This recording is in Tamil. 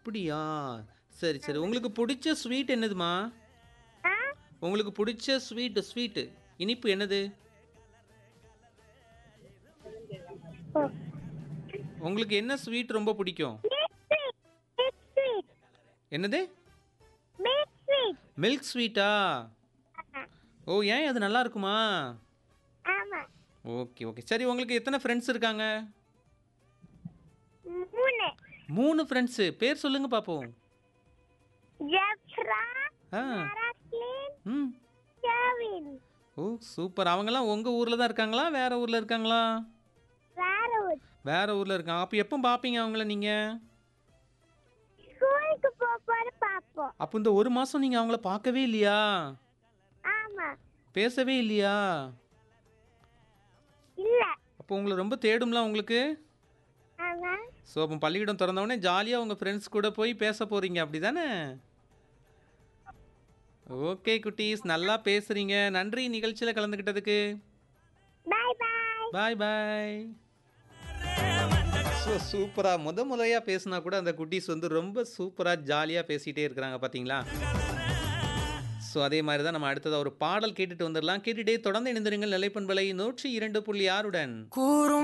அப்படியா சரி சரி உங்களுக்கு பிடிச்ச ஸ்வீட் என்னதுமா ஆ உங்களுக்கு பிடிச்ச ஸ்வீட் ஸ்வீட்டு இனிப்பு என்னது ஓ உங்களுக்கு என்ன ஸ்வீட் ரொம்ப பிடிக்கும் மில்க் ஸ்வீட் மில்க் ஸ்வீட் என்னது மில்க் ஸ்வீட் மில்க் ஸ்வீட்டா ஓ ஏன் அது நல்லா இருக்குமா ஆமா ஓகே ஓகே சரி உங்களுக்கு எத்தனை ஃப்ரெண்ட்ஸ் இருக்காங்க மூணு மூணு ஃப்ரெண்ட்ஸு பேர் சொல்லுங்க பார்ப்போம் ஜெஃப்ரா ஆ மரக்லின் ம் கெவின் ஓ சூப்பர் அவங்கெல்லாம் உங்கள் ஊரில் தான் இருக்காங்களா வேற ஊரில் இருக்காங்களா வேற ஒரு வேற ஊரில் இருக்காங்க அப்போ எப்போ பார்ப்பீங்க அவங்கள நீங்கள் ஸ்கூலுக்கு போகும்போது பார்ப்போம் அப்போ இந்த ஒரு மாதம் நீங்கள் அவங்கள பார்க்கவே இல்லையா ஆமா பேசவே இல்லையா இல்ல அப்போ உங்களை ரொம்ப தேடும்ல உங்களுக்கு ஆமா ஸோ அப்போ பள்ளிக்கூடம் திறந்தவுடனே ஜாலியாக உங்கள் ஃப்ரெண்ட்ஸ் கூட போய் பேச போகிறீங்க அப்படி தானே ஓகே குட்டீஸ் நல்லா பேசுகிறீங்க நன்றி நிகழ்ச்சியில் கலந்துக்கிட்டதுக்கு bye bye bye bye so சூப்பராக முத முறையாக பேசினா கூட அந்த குட்டீஸ் வந்து ரொம்ப சூப்பராக ஜாலியாக பேசிகிட்டே இருக்கிறாங்க பார்த்தீங்களா ஸோ அதே மாதிரி தான் நம்ம அடுத்ததாக ஒரு பாடல் கேட்டுட்டு வந்துடலாம் கேட்டுட்டே தொடர்ந்து இணைந்திருங்கள் நிலைப்பண்பலை நூற்றி இரண்டு புள்ளி ஆறுடன்